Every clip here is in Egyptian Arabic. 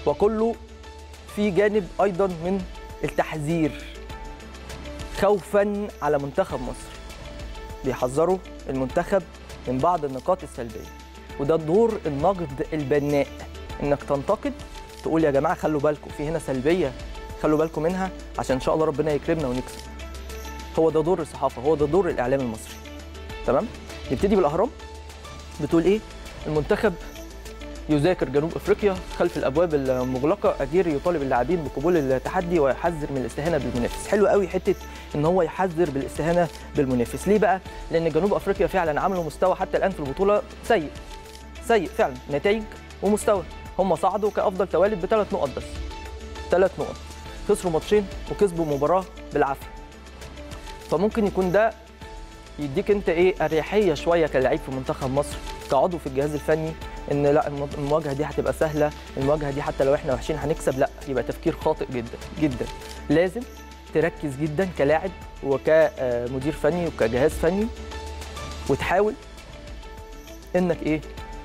وكله في جانب ايضا من التحذير خوفا على منتخب مصر بيحذروا المنتخب من بعض النقاط السلبيه وده دور النقد البناء انك تنتقد تقول يا جماعه خلوا بالكم في هنا سلبيه خلوا بالكم منها عشان ان شاء الله ربنا يكرمنا ونكسب هو ده دور الصحافه هو ده دور الاعلام المصري تمام نبتدي بالاهرام بتقول ايه المنتخب يذاكر جنوب افريقيا خلف الابواب المغلقه اجير يطالب اللاعبين بقبول التحدي ويحذر من الاستهانه بالمنافس حلو قوي حته ان هو يحذر بالاستهانه بالمنافس ليه بقى لان جنوب افريقيا فعلا عملوا مستوى حتى الان في البطوله سيء سيء فعلا نتائج ومستوى هم صعدوا كافضل توالد بثلاث نقط بس ثلاث نقط خسروا ماتشين وكسبوا مباراه بالعافيه فممكن يكون ده يديك انت ايه اريحيه شويه كلاعب في منتخب مصر كعضو في الجهاز الفني ان لا المواجهه دي هتبقى سهله المواجهه دي حتى لو احنا وحشين هنكسب لا يبقى تفكير خاطئ جدا جدا لازم تركز جدا كلاعب وكمدير فني وكجهاز فني وتحاول انك ايه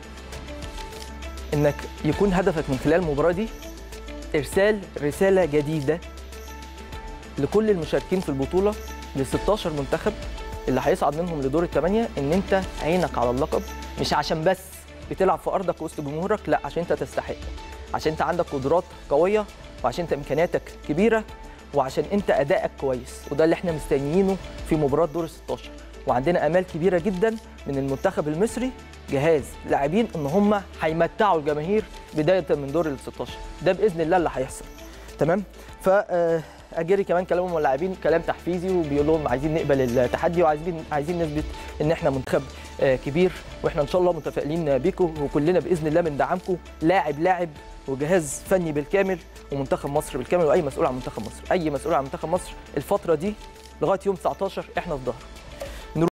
انك يكون هدفك من خلال المباراه دي ارسال رساله جديده لكل المشاركين في البطوله ل 16 منتخب اللي هيصعد منهم لدور الثمانيه ان انت عينك على اللقب مش عشان بس بتلعب في ارضك وسط جمهورك لا عشان انت تستحق عشان انت عندك قدرات قويه وعشان انت امكانياتك كبيره وعشان انت ادائك كويس وده اللي احنا مستنيينه في مباراه دور ال 16 وعندنا امال كبيره جدا من المنتخب المصري جهاز لاعبين ان هم هيمتعوا الجماهير بدايه من دور ال 16 ده باذن الله اللي هيحصل تمام ف اجري كمان كلامهم اللاعبين كلام تحفيزي وبيقول لهم عايزين نقبل التحدي وعايزين عايزين نثبت ان احنا منتخب كبير واحنا ان شاء الله متفائلين بيكم وكلنا باذن الله بندعمكم لاعب لاعب وجهاز فني بالكامل ومنتخب مصر بالكامل واي مسؤول عن منتخب مصر اي مسؤول عن منتخب مصر الفتره دي لغايه يوم 19 احنا في ظهره